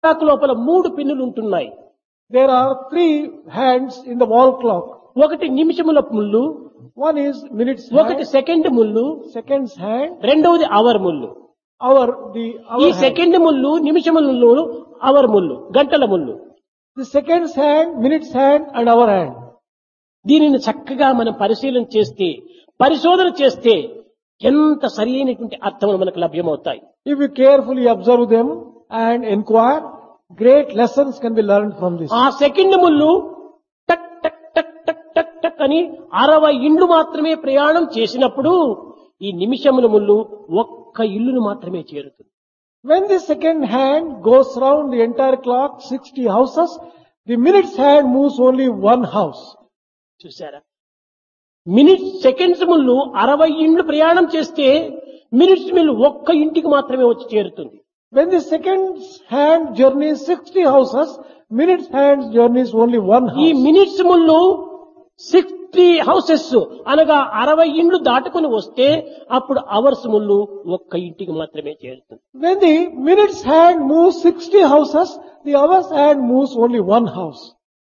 Clock లోపల మూడు పిన్నులు ఉంటున్నాయి There are three hands in the wall clock. ఒకటి నిమిషముల ముళ్ళు One is minutes ఒకటి hand, సెకండ్ ముళ్ళు seconds hand, రెండవది అవర్ ముళ్ళు hour, the ఈ hour hand. సెకండ్ ముళ్ళు నిమిషముల ముళ్ళు అవర్ ముళ్ళు గంటల ముళ్ళు The seconds hand, minutes hand and hour hand. దీనిని చక్కగా మనం పరిశీలన చేస్తే పరిశోధన చేస్తే ఎంత సరి అయినటువంటి అర్థములు మనకు లభ్యమవుతాయి If you carefully observe them and inquire, great lessons can be learned from this. ఆ సెకండ్ ముళ్ళు టక్ టక్ టక్ టక్ టక్ టక్ అని అరవై ఇండ్లు మాత్రమే ప్రయాణం చేసినప్పుడు ఈ నిమిషముల ముళ్ళు ఒక్క ఇల్లును మాత్రమే చేరుతుంది When the second hand goes round the entire clock, 60 houses, the minutes hand moves only one house. చూసారా మినిట్ సెకండ్స్ ముళ్ళు అరవై ఇండ్లు ప్రయాణం చేస్తే మినిట్స్ మిల్లు ఒక్క ఇంటికి మాత్రమే వచ్చి చేరుతుంది When the second hand journeys 60 houses, minutes hand journeys only one ఈ house. మినిట్స్ ముళ్ళు సిక్స్టీ హౌసెస్ అనగా అరవై ఇండ్లు దాటుకుని వస్తే అప్పుడు అవర్స్ ముళ్ళు ఒక్క ఇంటికి మాత్రమే చేరుతుంది When the minutes hand moves 60 houses, the hours hand moves only one house.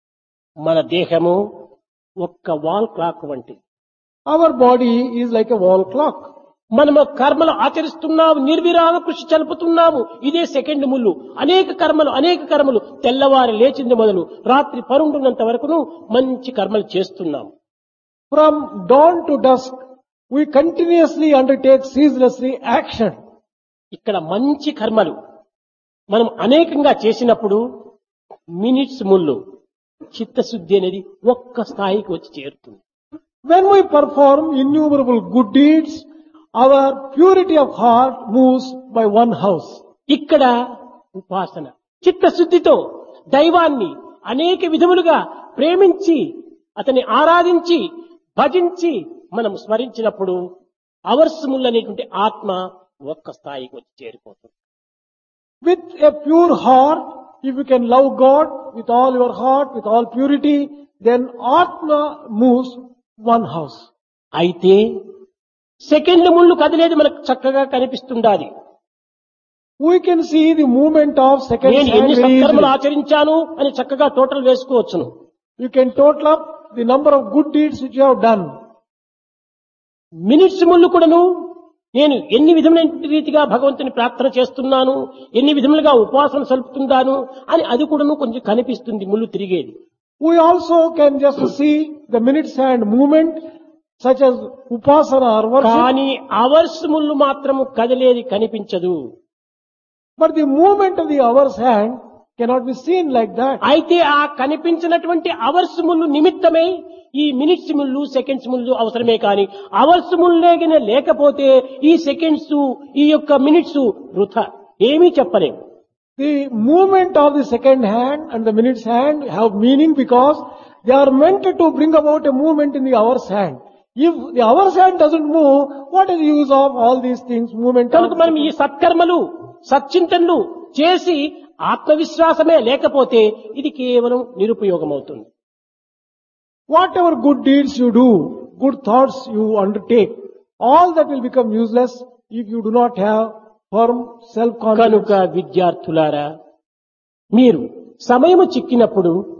మన దేహము ఒక్క వాల్ క్లాక్ వంటిది Our body is like a wall clock. మనము కర్మలు ఆచరిస్తున్నాము నిర్విరామ కృషి చలుపుతున్నాము ఇదే సెకండ్ ముళ్ళు అనేక కర్మలు అనేక కర్మలు తెల్లవారి లేచింది మొదలు రాత్రి పరుండున్నంత వరకును మంచి కర్మలు చేస్తున్నాము From dawn to dusk, we continuously undertake ceaselessly action. ఇక్కడ మంచి కర్మలు మనం అనేకంగా చేసినప్పుడు మినిట్స్ ముళ్ళు చిత్తశుద్ధి అనేది ఒక్క స్థాయికి వచ్చి చేరుతుంది When we perform innumerable good deeds, our purity of heart moves by one house. ఇక్కడ ఉపాసన చిత్తశుద్ధితో దైవాన్ని అనేక విధములుగా ప్రేమించి అతన్ని ఆరాధించి భజించి మనం స్మరించినప్పుడు అవర్స్ అనేటువంటి ఆత్మ ఒక్క స్థాయికి వచ్చి చేరిపోతుంది With a pure heart, if you can love God with all your heart, with all purity, then Atma moves one house. అయితే సెకండ్ ముళ్ళు కదిలేది మనకు చక్కగా కనిపిస్తుండాలి We can see the movement of second నేను hand ఎన్ని very సత్కర్మలు easily. ఆచరించాను అని చక్కగా టోటల్ వేసుకోవచ్చును You can total up the number of good deeds which you have done. Minutes ముళ్ళు కూడాను నేను ఎన్ని విధమైన రీతిగా భగవంతుని ప్రార్థన చేస్తున్నాను ఎన్ని విధములుగా ఉపాసన సలుపుతున్నాను అని అది కూడాను కొంచెం కనిపిస్తుంది ముళ్ళు తిరిగేది We also can just see the minutes hand movement such as upasana or worship. కానీ అవర్స్ ముళ్ళు మాత్రము కదిలేది కనిపించదు But the movement of the hour's hand cannot be seen like that. అయితే ఆ కనిపించినటువంటి అవర్స్ ముళ్ళు నిమిత్తమై ఈ మినిట్స్ ముళ్ళు సెకండ్స్ ముళ్ళు అవసరమే కానీ అవర్స్ ముళ్ళేగిన లేకపోతే ఈ సెకండ్స్ ఈ యొక్క మినిట్స్ వృథ ఏమీ చెప్పలేము The movement of the second hand and the minute's hand have meaning because they are meant to bring about a movement in the hour's hand. If the hour's hand doesn't move, what is the use of all these things, movement of కనుక మనం ఈ సత్కర్మలు సచ్చింతనలు చేసి ఆత్మవిశ్వాసమే లేకపోతే ఇది కేవలం నిరుపయోగం అవుతుంది Whatever good deeds you do, good thoughts you undertake, all that will become useless if you do not have firm self-confidence. కనుక విద్యార్థులారా మీరు సమయము చిక్కినప్పుడు